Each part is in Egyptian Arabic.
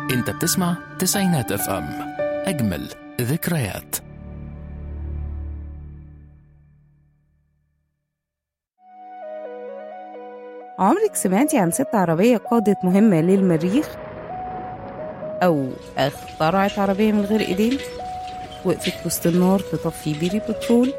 انت بتسمع تسعينات اف ام اجمل ذكريات عمرك سمعتي عن ست عربية قادت مهمة للمريخ؟ أو اخترعت عربية من غير إيدين؟ وقفت وسط النار تطفي بيري بترول؟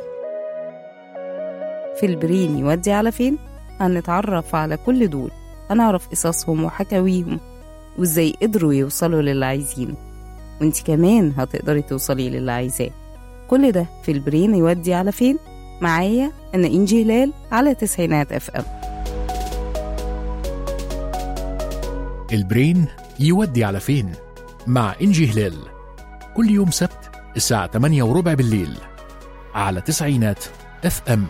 في البرين يودي على فين؟ هنتعرف على كل دول هنعرف قصصهم وحكاويهم وازاي قدروا يوصلوا للي عايزينه وانت كمان هتقدري توصلي للي عايزاه كل ده في البرين يودي على فين؟ معايا أنا إنجي هلال على تسعينات اف ام البرين يودي على فين مع انجي هلال كل يوم سبت الساعة 8 وربع بالليل على تسعينات اف ام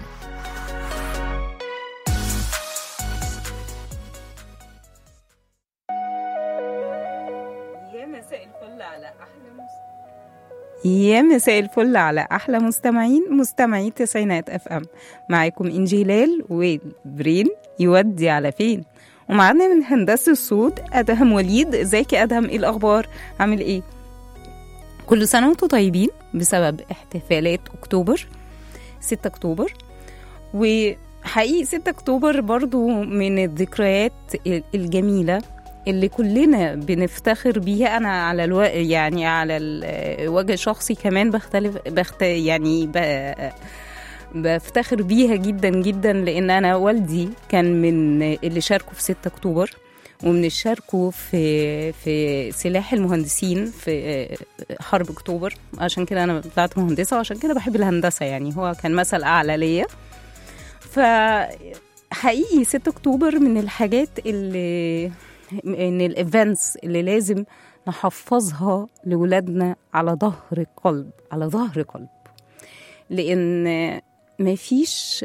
يا مساء الفل على احلى يا مساء الفل على احلى مستمعين مستمعي تسعينات اف ام معاكم انجي هلال وبرين يودي على فين ومعانا من هندسه الصوت ادهم وليد ازيك يا ادهم ايه الاخبار عامل ايه كل سنه وانتم طيبين بسبب احتفالات اكتوبر 6 اكتوبر وحقيقي 6 اكتوبر برضو من الذكريات الجميله اللي كلنا بنفتخر بيها انا على الو... يعني على الوجه الشخصي كمان بختلف بخت... يعني ب... بفتخر بيها جدا جدا لان انا والدي كان من اللي شاركوا في 6 اكتوبر ومن اللي شاركوا في في سلاح المهندسين في حرب اكتوبر عشان كده انا طلعت مهندسه وعشان كده بحب الهندسه يعني هو كان مثل اعلى ليا ف حقيقي 6 اكتوبر من الحاجات اللي من الايفنتس اللي لازم نحفظها لولادنا على ظهر قلب على ظهر قلب لان ما فيش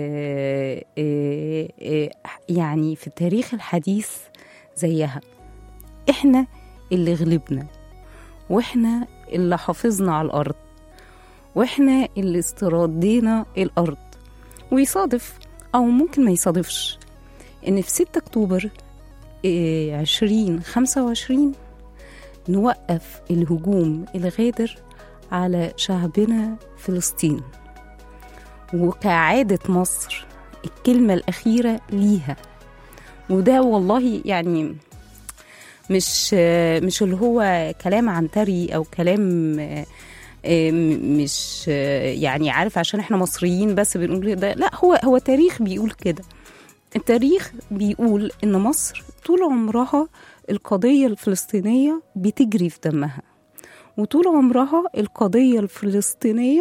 يعني في التاريخ الحديث زيها احنا اللي غلبنا واحنا اللي حافظنا على الارض واحنا اللي استردينا الارض ويصادف او ممكن ما يصادفش ان في 6 اكتوبر عشرين خمسة وعشرين نوقف الهجوم الغادر على شعبنا فلسطين وكعادة مصر الكلمة الأخيرة ليها وده والله يعني مش مش اللي هو كلام عنتري أو كلام مش يعني عارف عشان احنا مصريين بس بنقول ده لا هو هو تاريخ بيقول كده التاريخ بيقول ان مصر طول عمرها القضية الفلسطينية بتجري في دمها وطول عمرها القضية الفلسطينية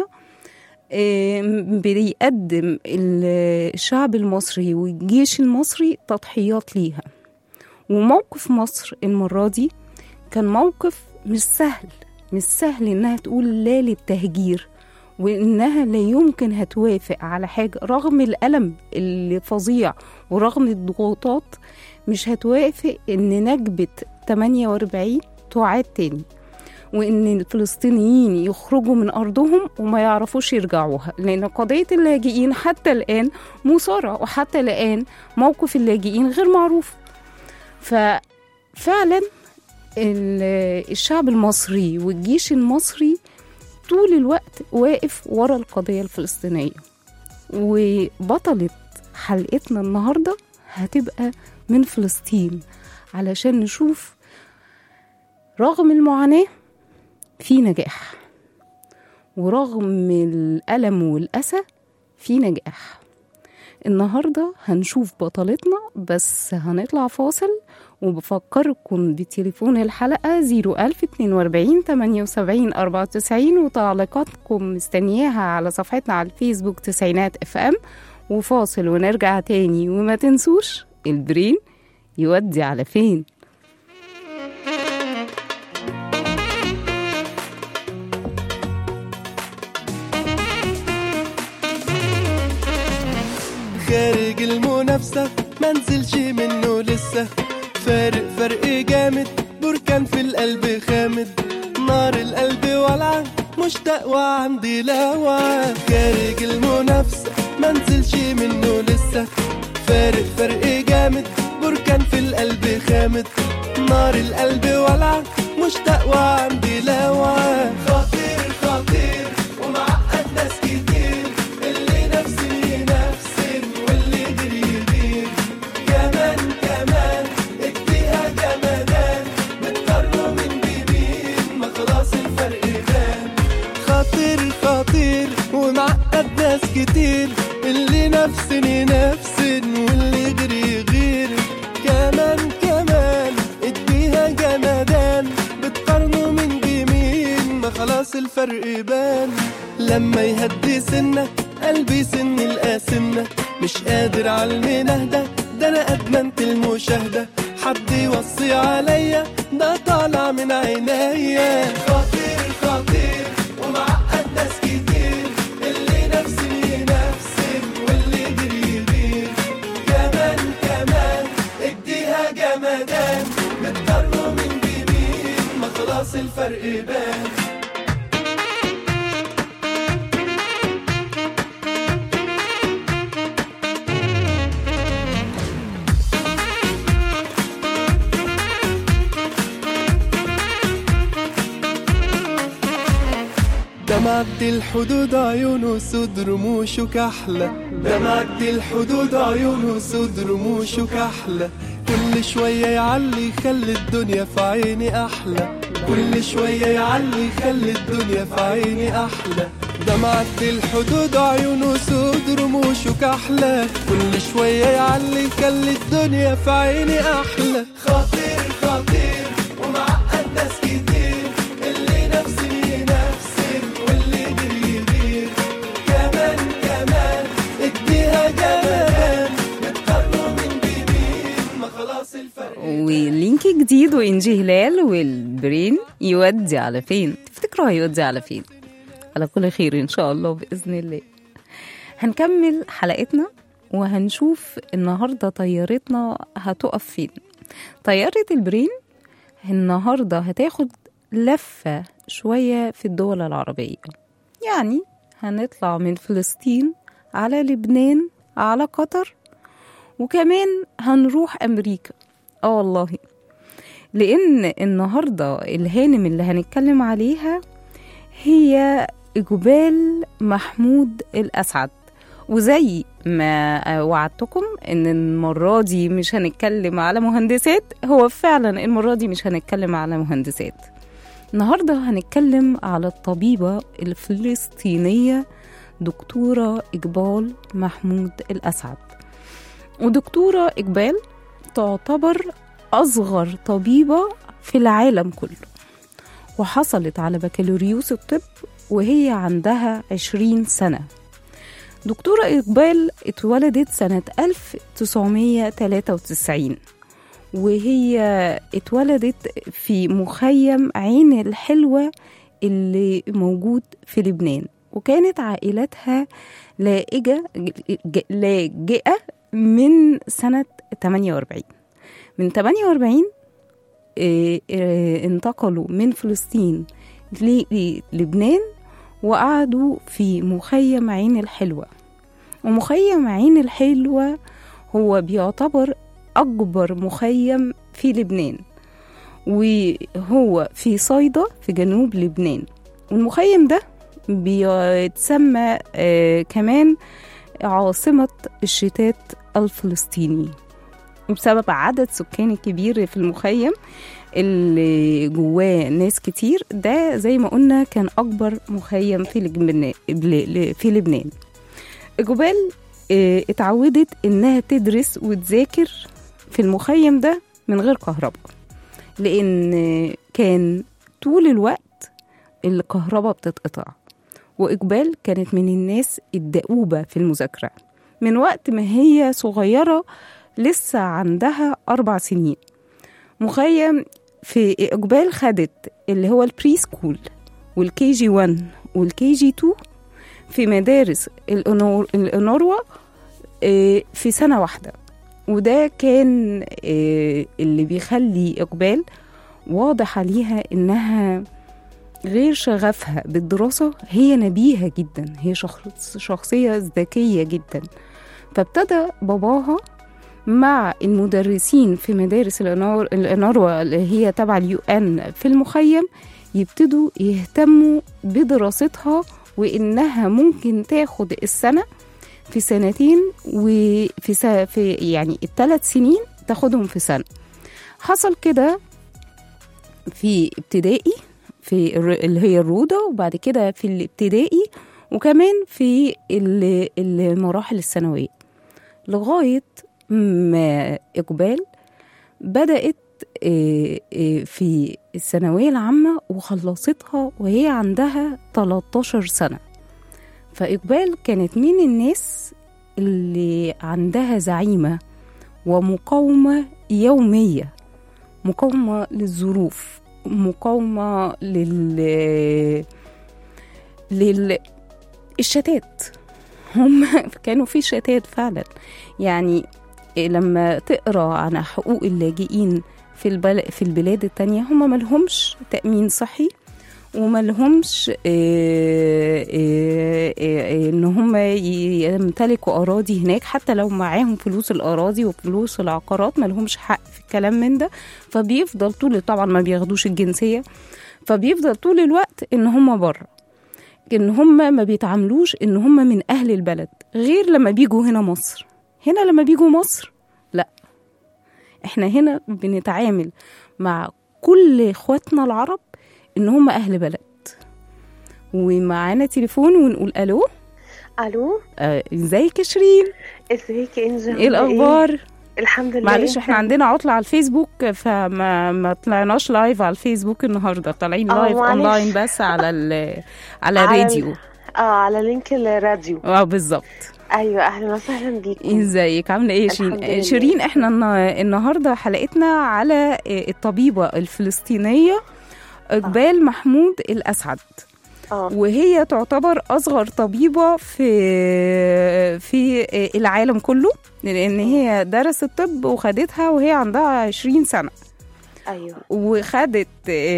بيقدم الشعب المصري والجيش المصري تضحيات ليها وموقف مصر المرة دي كان موقف مش سهل مش سهل انها تقول لا للتهجير وانها لا يمكن هتوافق على حاجه رغم الالم الفظيع ورغم الضغوطات مش هتوافق ان نكبه 48 تعاد تاني وان الفلسطينيين يخرجوا من ارضهم وما يعرفوش يرجعوها لان قضيه اللاجئين حتى الان مثاره وحتى الان موقف اللاجئين غير معروف ففعلا الشعب المصري والجيش المصري طول الوقت واقف ورا القضية الفلسطينية وبطلة حلقتنا النهاردة هتبقى من فلسطين علشان نشوف رغم المعاناة في نجاح ورغم الألم والأسى في نجاح النهاردة هنشوف بطلتنا بس هنطلع فاصل وبفكركم بتليفون الحلقة 01042 78 94 وتعليقاتكم مستنياها على صفحتنا على الفيسبوك تسعينات اف ام وفاصل ونرجع تاني وما تنسوش البرين يودي على فين خارج المنافسة منزلش منه لسه فارق فرق جامد بركان في القلب خامد نار القلب ولعة مشتاق وعندي لهوة خارج المنافسة منزلش منه لسه فارق فرق جامد بركان في القلب خامد نار القلب ولع مشتاق وعندي لوعة خطير خطير ومعقد ناس كتير اللي نفسي نفسي واللي غير يغير كمان كمان اديها جمدان بتقارنوا من بمين ما خلاص الفرق بان خطير خطير ومعقد ناس كتير اللي نفسني نفسن واللي غير غير كمان كمان اديها جمدان بتقارنوا من بمين ما خلاص الفرق بان لما يهدي سنك قلبي سن القاسمة مش قادر على المنهدة ده انا ادمنت المشاهدة حد يوصي عليا ده طالع من عينيا خطير خطير ومعقد ناس كتير اللي نفسي نفسي واللي غير غير كمان كمان اديها جمدان بتقارنوا من بمين ما خلاص الفرق بان ده معدي الحدود عيونه سود رموشه كحلة ده معدي الحدود عيونه سود رموشه كحلة كل شوية يعلي يخلي الدنيا في عيني أحلى كل شوية يعلي يخلي الدنيا في عيني أحلى ده معدي الحدود عيونه سود رموشه كحلة كل شوية يعلي يخلي الدنيا في عيني أحلى خطير خطير ومعقد ناس كتير اللي نفسي نفسي واللي غير غير كمان كمان اديها جمال بتقارنوا من بمين ما خلاص الفرق ولينك جديد وإنجي هلال والبرين يودي على فين تفتكروا هيودي على فين على كل خير إن شاء الله بإذن الله هنكمل حلقتنا وهنشوف النهاردة طيارتنا هتقف فين طيارة البرين النهاردة هتاخد لفة شوية في الدول العربية يعني هنطلع من فلسطين على لبنان على قطر وكمان هنروح أمريكا اه والله لأن النهاردة الهانم اللي هنتكلم عليها هي جبال محمود الأسعد وزي ما وعدتكم ان المرة دي مش هنتكلم على مهندسات هو فعلا المرة دي مش هنتكلم على مهندسات النهاردة هنتكلم على الطبيبة الفلسطينية دكتورة إقبال محمود الأسعد ودكتورة إقبال تعتبر أصغر طبيبة في العالم كله وحصلت على بكالوريوس الطب وهي عندها عشرين سنة دكتورة إقبال اتولدت سنة 1993 وهي اتولدت في مخيم عين الحلوة اللي موجود في لبنان وكانت عائلتها لاجئة لاجئة من سنة 48 من 48 اه اه انتقلوا من فلسطين للبنان وقعدوا في مخيم عين الحلوة ومخيم عين الحلوة هو بيعتبر أكبر مخيم في لبنان وهو في صيدا في جنوب لبنان والمخيم ده بيتسمى آه كمان عاصمة الشتات الفلسطيني بسبب عدد سكاني كبير في المخيم اللي جواه ناس كتير ده زي ما قلنا كان أكبر مخيم في لبنان في لبنان جبال اه اتعودت إنها تدرس وتذاكر في المخيم ده من غير كهرباء لأن كان طول الوقت الكهرباء بتتقطع وإقبال كانت من الناس الدؤوبة في المذاكرة من وقت ما هي صغيرة لسه عندها أربع سنين مخيم في إقبال خدت اللي هو البري سكول والكي جي 1 والكي جي 2 في مدارس الأنوروا في سنة واحدة وده كان اللي بيخلي إقبال واضح عليها إنها غير شغفها بالدراسة هي نبيهة جدا هي شخص شخصية ذكية جدا فابتدى باباها مع المدرسين في مدارس الإنار- الإناروا اللي هي تبع اليو ان في المخيم يبتدوا يهتموا بدراستها وإنها ممكن تاخد السنة في سنتين وفي س... في يعني الثلاث سنين تاخدهم في سنة حصل كده في ابتدائي في الر- اللي هي الروضة وبعد كده في الابتدائي وكمان في ال- المراحل الثانوية لغاية ما إقبال بدأت آه، آه، في الثانوية العامة وخلصتها وهي عندها 13 سنة فإقبال كانت من الناس اللي عندها زعيمة ومقاومة يومية مقاومة للظروف مقاومة لل لل الشتات هم كانوا في شتات فعلا يعني لما تقرا عن حقوق اللاجئين في البل... في البلاد التانية هم ملهمش تأمين صحي وملهمش آه، آه، آه، ان هم ي- يمتلكوا اراضي هناك حتى لو معاهم فلوس الاراضي وفلوس العقارات ملهمش حق في الكلام من ده فبيفضل طول طبعا ما بياخدوش الجنسيه فبيفضل طول الوقت ان هم بره ان هم ما بيتعاملوش ان هم من اهل البلد غير لما بيجوا هنا مصر هنا لما بيجوا مصر لا احنا هنا بنتعامل مع كل اخواتنا العرب ان هم اهل بلد ومعانا تليفون ونقول الو الو آه، ازيك يا شيرين ازيك يا انجل ايه الاخبار الحمد لله معلش انت- احنا عندنا عطلة على الفيسبوك فما ما طلعناش لايف على الفيسبوك النهارده طالعين اه، لايف معلش. اونلاين بس على ال على على ال- الراديو اه على لينك الراديو اه بالظبط ايوه اهلا وسهلا بيكم ازيك عامله ايه يا الحمد شيرين لله. شيرين احنا النا- النهارده حلقتنا على الطبيبه الفلسطينيه اقبال محمود الاسعد اه وهي تعتبر اصغر طبيبه في في العالم كله لان هي درست طب وخدتها وهي عندها 20 سنه ايوه وخدت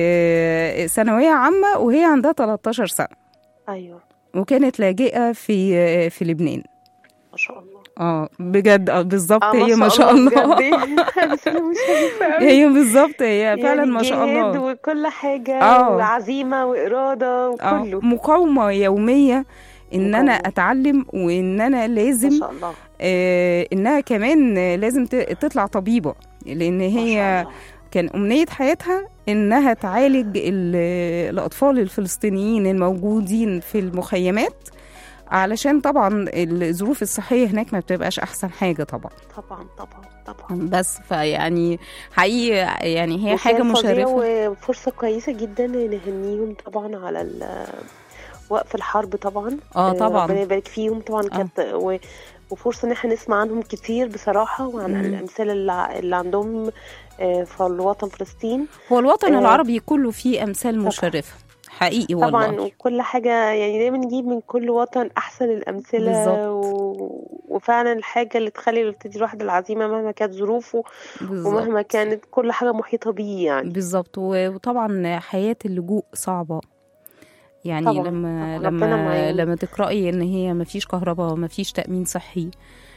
آه، ثانويه عامه وهي عندها 13 سنه ايوه وكانت لاجئه في في لبنان ما شاء الله اه بجد اه بالظبط اه هي ما شاء الله بجد. بس انا مش شايفه قوي هي بالظبط هي فعلا يعني ما شاء جهاد الله وكل حاجه اه. وعزيمه واراده اه وكله مقاومه يوميه ان انا مقاومة. اتعلم وان انا ما لازم شاء الله آه انها كمان لازم ت- تطلع طبيبه لان ما شاء هي الله. كان امنيه حياتها انها تعالج ال- الاطفال الفلسطينيين الموجودين في المخيمات علشان طبعا الظروف الصحيه هناك ما بتبقاش احسن حاجه طبعا طبعا طبعا طبعا بس فيعني حقيقي يعني هي حاجه وكان فظيع مشرفه وفرصة كويسة جدا نهنيهم طبعا على ال- وقف الحرب طبعا اه طبعا ربنا يبارك فيهم طبعا كانت و- وفرصة ان احنا نسمع عنهم كتير بصراحة وعن مم. الأمثلة اللي ع- اللي عندهم آه، في الوطن فلسطين هو الوطن آه، العربي كله فيه امثال طبعا. مشرفه حقيقي طبعا والله وكل حاجة يعني دايما نجيب من كل وطن أحسن الأمثلة بالظبط. و... وفعلا الحاجة اللي تخلي يبتدي الواحد العزيمة مهما كانت ظروفه ومهما بالظبط كانت كل حاجة محيطة بيه يعني بالظبط و- وطبعا حياة اللجوء صعبة يعني طبعا لما طبعا. ربنا لما معاهم. لما تقرأي ان هي ما فيش كهرباء ما فيش تأمين صحي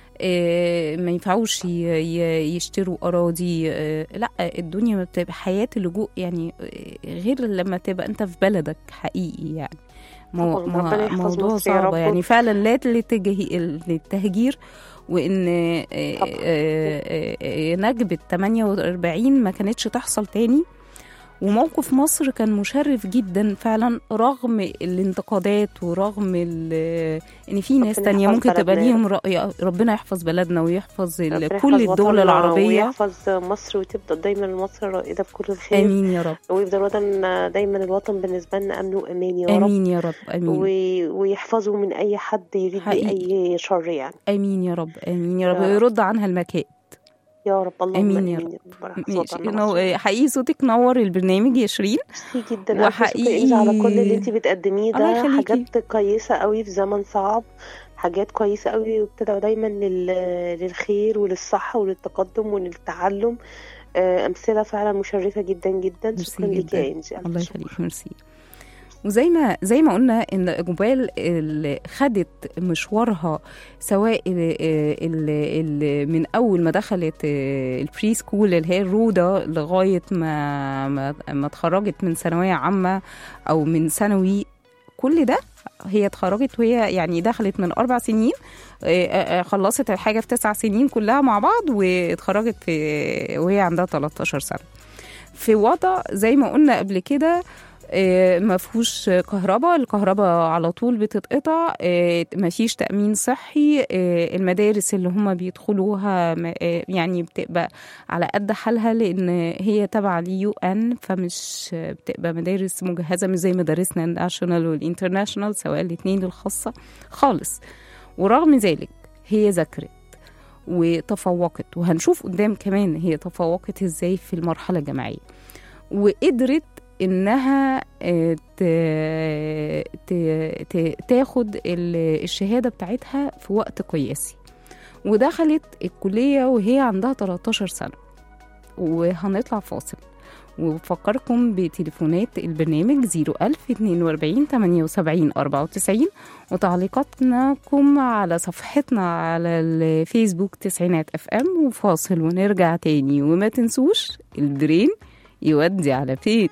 آه، ما ينفعوش ي- ي- يشتروا أراضي آه، لا الدنيا ما بتبقى حياة اللجوء يعني آه، غير لما تبقى انت في بلدك حقيقي يعني مو طبعا. ربنا يحفظ موضوع مصر يا رب. صعب يعني فعلا لا للتجه- للتهجير وان آه، طبعا. آه، آه، نكبة 48 ما كانتش تحصل تاني وموقف مصر كان مشرف جدا فعلا رغم الانتقادات ورغم ال- ان في ناس ربنا تانية يحفظ ممكن تبقى بلدنا. ليهم رأي ربنا يحفظ بلدنا ويحفظ ال- ربنا كل يحفظ الدول وطننا العربية ويحفظ مصر وتفضل دايما مصر رائدة بكل الخير امين يا رب ويفضل وطن دايما الوطن بالنسبة لنا أمن وأمان يا رب امين يا رب امين وي- ويحفظه من أي حد يريد بيه حقيقي. أي شر يعني امين يا رب امين يا رب يا رب. ويرد عنها المكائد يا رب اللهم آمين آمين يا يا رب ربنا ماشي يحفظ وطننا نو- مصر. حقيقي صوتك نور البرنامج يا شيرين ميرسي جدا ألف شكر وحقيقي- إنجا على كل اللي انت بتقدميه الله ده يخليكي. حاجات كويسة قوي في زمن صعب حاجات كويسة قوي وبتدعو دايما لل- للخير وللصحة وللتقدم وللتعلم آه، أمثلة فعلا مشرفة جدا جدا ميرسي شكرا لك جدا. يا إنجي ألف الله شكر. يخليك ميرسي وزي ما زي ما قلنا ان اقبال اللي خدت مشوارها سواء ال ال ال من اول ما دخلت البري سكول اللي هي الروضه لغايه ما ما, ما اتخرجت من ثانويه عامه او من ثانوي كل ده هي اتخرجت وهي يعني دخلت من اربع سنين آه، آه، خلصت الحاجه في تسع سنين كلها مع بعض واتخرجت في وهي عندها 13 سنه في وضع زي ما قلنا قبل كده آه، ما فيهوش كهرباء الكهرباء على طول بتتقطع آه، ما فيش تأمين صحي آه، المدارس اللي هم بيدخلوها ما- آه، يعني بتبقى على قد حالها لأن هي تبع اليو ان فمش بتبقى مدارس مجهزة مش زي مدارسنا الناشونال والانترناشونال سواء الاتنين الخاصة خالص ورغم ذلك هي ذاكرت وتفوقت وهنشوف قدام كمان هي تفوقت ازاي في المرحلة الجامعية وقدرت انها آه، ت- ت- ت- تاخد ال- الشهاده بتاعتها في وقت قياسي ودخلت الكليه وهي عندها 13 سنه وهنطلع فاصل وبفكركم بتليفونات البرنامج 01000 42 78 94 وتعليقاتكم على صفحتنا على الفيسبوك تسعينات اف ام وفاصل ونرجع تاني وما تنسوش البرين يودي على فين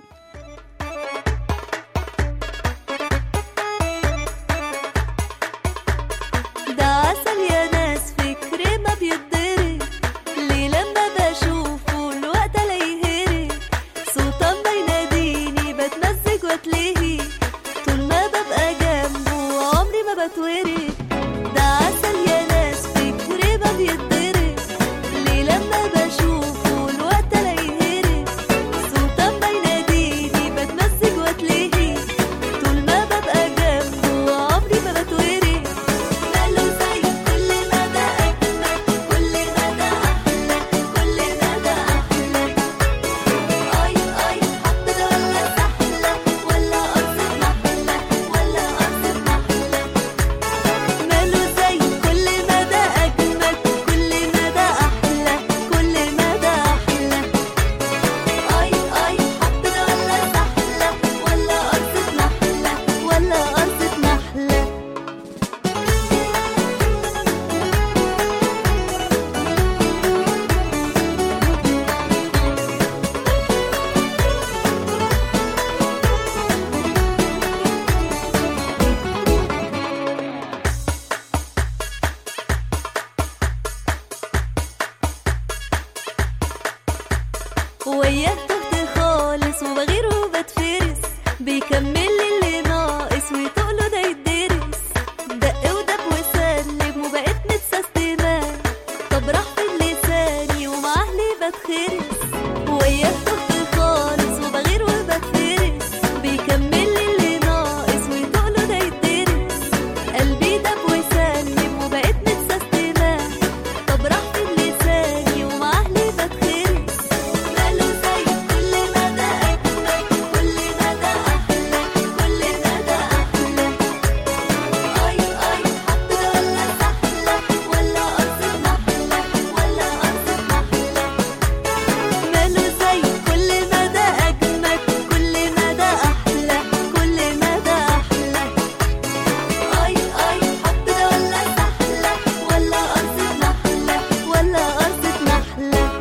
ده عسل يا ناس فكري ما بيتضرب ليه لما بشوفه الوقت الاقيه هرب صوتا ما يناديني بتمزج واتلهي طول ما ببقى جنبه عمري ما بتورد ده عسل يا ناس فكري ما بيتضرب ليه لما بشوفه الوقت الاقيه هرب صوتا ما يناديني بتمزج واتلهي طول ما ببقى جنبه عمري ما بتورد ماله زي كل مدى أجمل كل مدى أحلى كل مدى أحلى أي أي حب ده ولا سحلة ولا قصة محلة ولا قصة محلة ماله زي كل مدى أجمل كل مدى أحلى كل مدى أحلى أي أي حب ده ولا سحلة ولا قصة محلة ولا قصة محلة وياه تهت خالص وبغير وبتفرس بيكمل لي اللي ناقص وتقوله ده يتدرس دق ودب وسلم وبقيت متسستمة طب راح في لساني ومع اهلي بتخرس وياه تهت خالص وبغير وبتفرس بيكمل لي اللي ناقص وتقوله ده يتدرس قلبي دب وسلم وبقيت متسستمة طب راح في لساني ومع اهلي بتخرس ماله زي كل مدى أجمل كل مدى أحلى كل مدى أحلى أي أي حب ده ولا سحلة ولا قصة محلة ولا قصة محلة ماله زي كل مدى أجمل كل مدى أحلى كل مدى أحلى أي أي حب ده ولا سحلة ولا قصة محلة ولا قصة محلة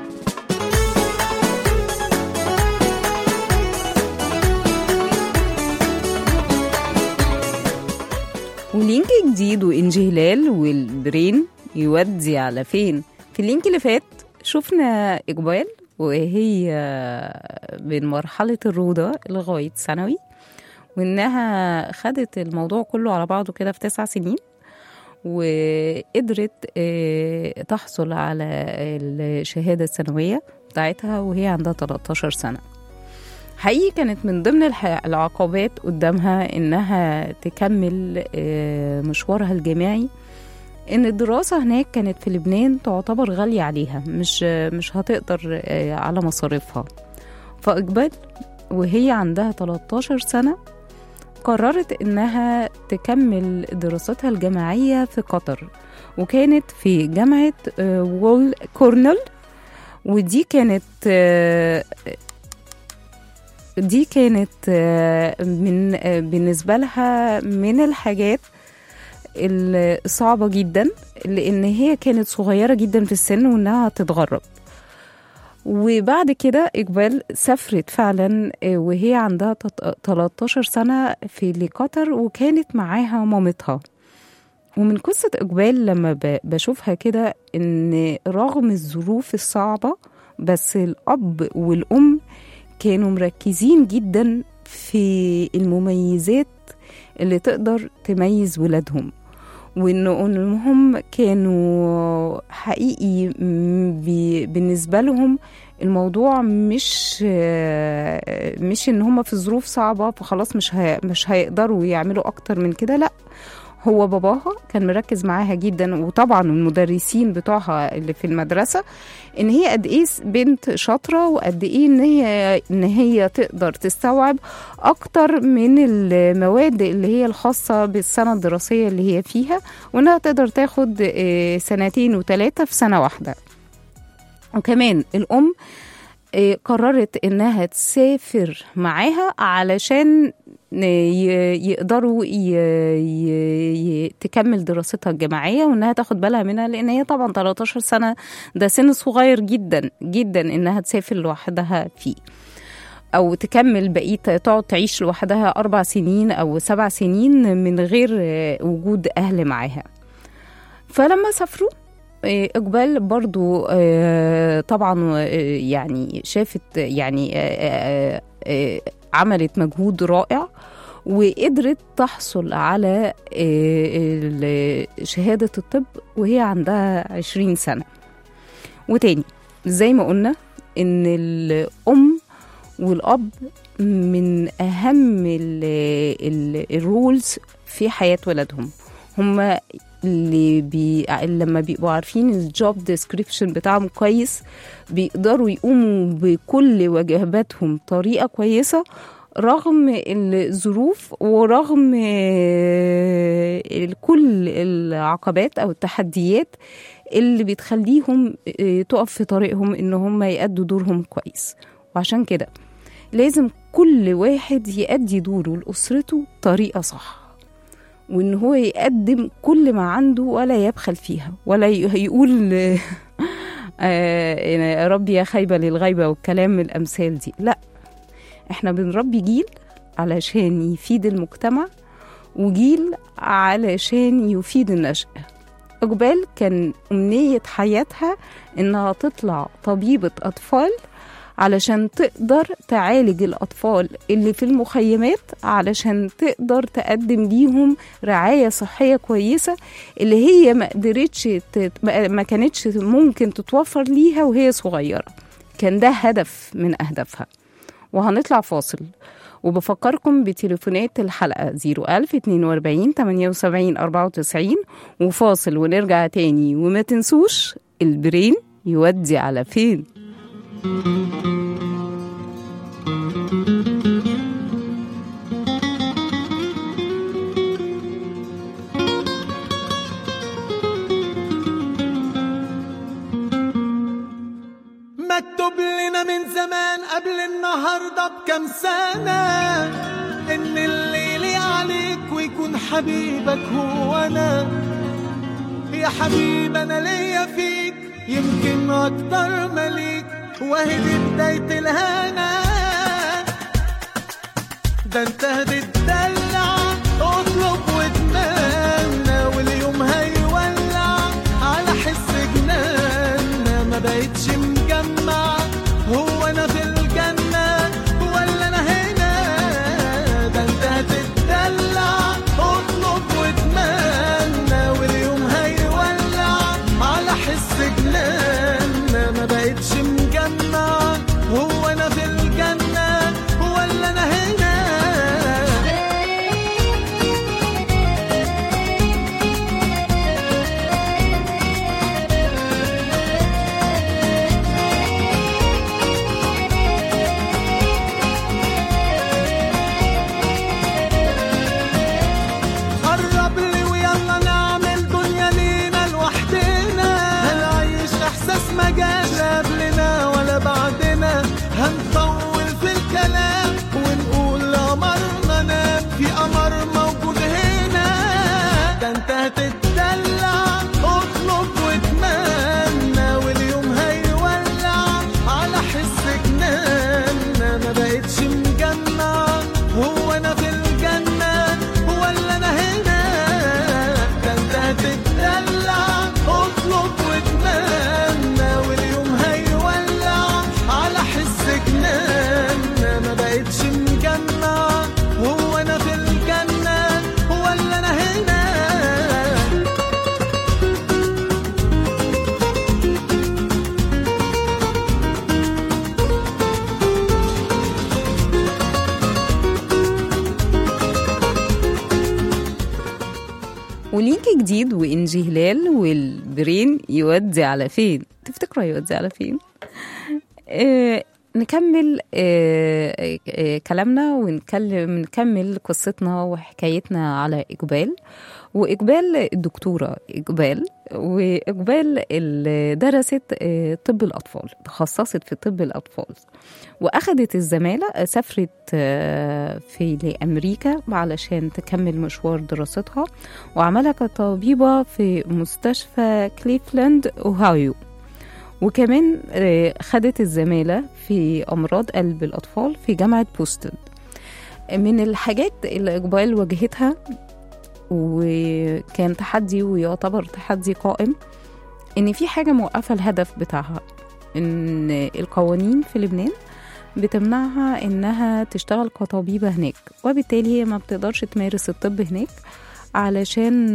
ولينك جديد وإنجي هلال والبرين يودي على فين في اللينك اللي فات شفنا إقبال وهي من مرحلة الروضة لغاية ثانوي وإنها خدت الموضوع كله على بعضه كده في تسع سنين وقدرت آه، تحصل على الشهادة الثانوية بتاعتها وهي عندها 13 سنة حقيقي كانت من ضمن الح- العقبات قدامها انها تكمل آه، مشوارها الجامعي ان الدراسة هناك كانت في لبنان تعتبر غالية عليها مش مش هتقدر آه، على مصاريفها فإقبال وهي عندها 13 سنة قررت انها تكمل دراستها الجامعية في قطر وكانت في جامعة آه، وول كورنل ودي كانت آه، دي كانت آه، من آه، بالنسبة لها من الحاجات الصعبة جدا لأن هي كانت صغيرة جدا في السن وإنها تتغرب وبعد كده إقبال سافرت فعلا آه، وهي عندها تط- 13 سنة في لقطر وكانت معاها مامتها ومن قصة إقبال لما ب- بشوفها كده إن رغم الظروف الصعبة بس الأب والأم كانوا مركزين جدا في المميزات اللي تقدر تميز ولادهم وإن أمهم كانوا حقيقي م- بي- بالنسبة لهم الموضوع مش آه، مش ان هم في ظروف صعبة فخلاص مش هي مش هيقدروا يعملوا اكتر من كده لا هو باباها كان مركز معاها جدا وطبعا المدرسين بتوعها اللي في المدرسه ان هي قد ايه بنت شاطره وقد ايه ان هي ان هي تقدر تستوعب اكتر من المواد اللي هي الخاصه بالسنه الدراسيه اللي هي فيها وانها تقدر تاخد آه، سنتين وثلاثه في سنه واحده وكمان الام آه، قررت انها تسافر معاها علشان ي- يقدروا ي... ي... ي... تكمل دراستها الجامعية وإنها تاخد بالها منها لأن هي طبعا 13 سنة ده سن صغير جدا جدا إنها تسافر لوحدها فيه أو تكمل بقية تقعد تعيش لوحدها أربع سنين أو سبع سنين من غير آه، وجود أهل معاها فلما سافروا آه، إقبال برضو آه، طبعا آه، يعني شافت يعني آه، آه، آه، عملت مجهود رائع وقدرت تحصل على آه، ال- شهادة الطب وهي عندها عشرين سنة وتاني زي ما قلنا إن الأم والأب من أهم الرولز في حياة ولادهم هما اللي بي... لما بيبقوا عارفين الجوب ديسكريبشن بتاعهم كويس بيقدروا يقوموا بكل واجباتهم طريقة كويسة رغم الظروف ورغم آه، كل العقبات أو التحديات اللي بتخليهم آه، تقف في طريقهم إن هم يأدوا دورهم كويس وعشان كده لازم كل واحد يأدي دوره لأسرته طريقة صح وإن هو يقدم كل ما عنده ولا يبخل فيها ولا ي- يقول آه، يا ربي يا خايبة للغيبة والكلام من الأمثال دي لا احنا بنربي جيل علشان يفيد المجتمع وجيل علشان يفيد النشأة إقبال كان أمنية حياتها إنها تطلع طبيبة أطفال علشان تقدر تعالج الأطفال اللي في المخيمات علشان تقدر تقدم ليهم رعاية صحية كويسة اللي هي ما قدرتش تت- ما ما كانتش ممكن تتوفر ليها وهي صغيرة كان ده هدف من أهدافها وهنطلع فاصل وبفكركم بتليفونات الحلقة 01000 42 78 94 وفاصل ونرجع تاني وما تنسوش البرين يودي على فين مكتوب لنا من زمان قبل النهاردة بكم سنة إن الليل عليك ويكون حبيبك هو أنا يا حبيب أنا ليا فيك يمكن أكتر مليك وهي دي بداية الهنا ده انت هتتدلع اطلب واتمنى واليوم هيولع على حس جنان ما بقتش مجمع هو انا في الجنة ولا انا هنا ده انت هتتدلع اطلب واتمنى واليوم هيولع على حس جنان ما بقتش مجمع هو انا في الجنة ولا انا هنا قرب لي ويلا نعمل دنيا لينا لوحدنا هنعيش احساس ما جاش قبلنا ولا ولينك جديد وإنجي هلال والبرين يودي على فين تفتكروا يودي على فين آه نكمل آه آه كلامنا ونكلم نكمل قصتنا وحكايتنا على إقبال وإقبال الدكتورة إقبال وإقبال اللي درست آه، طب الأطفال تخصصت في طب الأطفال وأخدت الزمالة آه، سافرت آه، في لأمريكا علشان تكمل مشوار دراستها وعملها كطبيبة في مستشفى كليفلاند أوهايو وكمان آه، خدت الزمالة في أمراض قلب الأطفال في جامعة بوستون من الحاجات اللي إقبال واجهتها وكان تحدي ويعتبر تحدي قائم إن في حاجة موقفة الهدف بتاعها إن القوانين في لبنان بتمنعها إنها تشتغل كطبيبة هناك وبالتالي هي ما بتقدرش تمارس الطب هناك علشان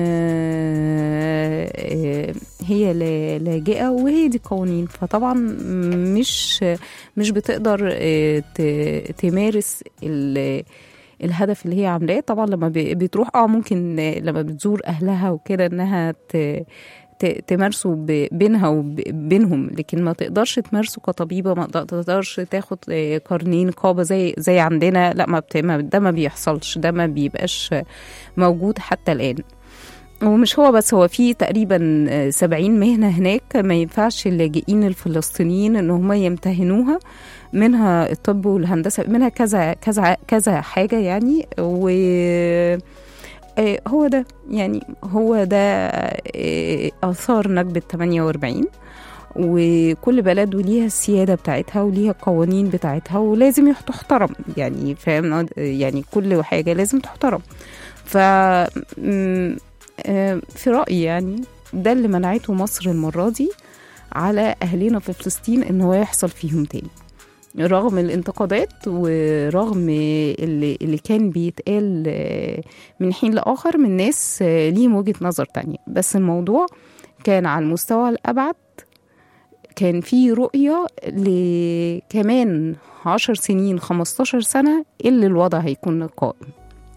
آه، آه، هي لا- لاجئة وهي دي قوانين فطبعا مش مش بتقدر آه، ت- تمارس ال- الهدف اللي هي عاملاه طبعا لما ب- بتروح اه ممكن آه، لما بتزور اهلها وكده انها ت- ت- تمارسوا ب- بينها وبينهم لكن ما تقدرش تمارسه كطبيبه ما تقدرش تاخد آه، قرنين نقابه زي زي عندنا لا ما بت- ما- ده ما بيحصلش ده ما بيبقاش موجود حتى الان ومش هو بس هو في تقريبا آه، 70 مهنة هناك ما ينفعش اللاجئين الفلسطينيين ان هم يمتهنوها منها الطب والهندسة منها كذا كذا كذا حاجة يعني و آه، هو ده يعني هو ده آه، آثار نكبة 48 وكل بلد وليها السيادة بتاعتها وليها القوانين بتاعتها ولازم يح- تحترم يعني فاهم يعني كل حاجة لازم تحترم ف م- آه، في رأيي يعني ده اللي منعته مصر المرة دي على أهلنا في فلسطين إن هو يحصل فيهم تاني رغم الانتقادات ورغم اللي, اللي كان بيتقال آه، من حين لآخر من ناس آه، ليهم وجهة نظر تانية بس الموضوع كان على المستوى الأبعد كان في رؤية لكمان عشر سنين 15 سنة اللي الوضع هيكون قائم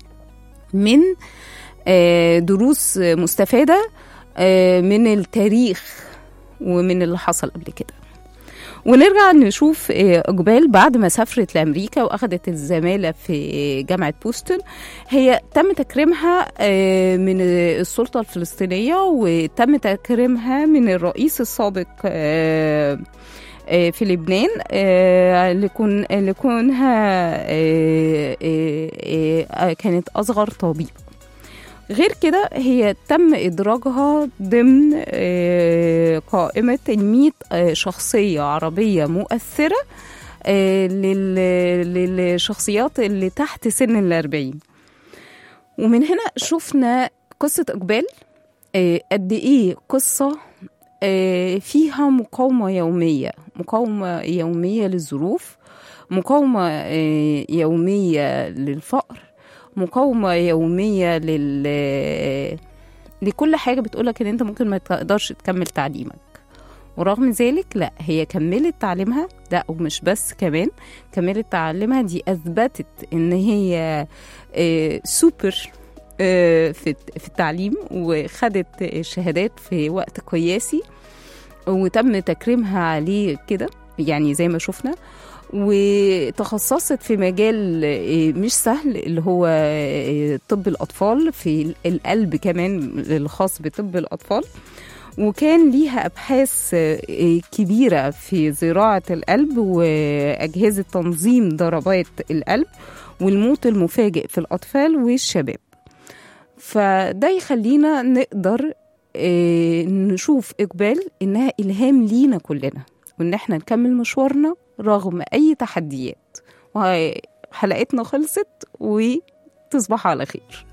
من آه، دروس مستفادة آه، من التاريخ ومن اللي حصل قبل كده ونرجع نشوف آه، إقبال بعد ما سافرت لأمريكا وأخدت الزمالة في جامعة بوستون هي تم تكريمها آه، من السلطة الفلسطينية وتم تكريمها من الرئيس السابق آه، آه، في لبنان آه، لكون لكونها آه، آه، آه، كانت أصغر طبيب غير كده هي تم إدراجها ضمن آه، قائمة 100 آه، شخصية عربية مؤثرة آه، لل- للشخصيات اللي تحت سن الأربعين ومن هنا شفنا قصة إقبال آه، قد إيه قصة آه، فيها مقاومة يومية مقاومة يومية للظروف مقاومة آه، يومية للفقر مقاومة يومية لل لكل حاجة بتقولك إن أنت ممكن ما تقدرش تكمل تعليمك ورغم ذلك لا هي كملت تعليمها لا ومش بس كمان كملت تعليمها دي أثبتت إن هي آه، سوبر آه، في في التعليم وخدت الشهادات في وقت قياسي وتم تكريمها عليه كده يعني زي ما شفنا وتخصصت في مجال آه، مش سهل اللي هو آه، طب الأطفال في القلب كمان الخاص بطب الأطفال وكان ليها أبحاث آه، كبيرة في زراعة القلب وأجهزة تنظيم ضربات القلب والموت المفاجئ في الأطفال والشباب فده يخلينا نقدر آه، نشوف إقبال إنها إلهام لينا كلنا وإن احنا نكمل مشوارنا رغم أي تحديات وحلقتنا خلصت وتصبحوا على خير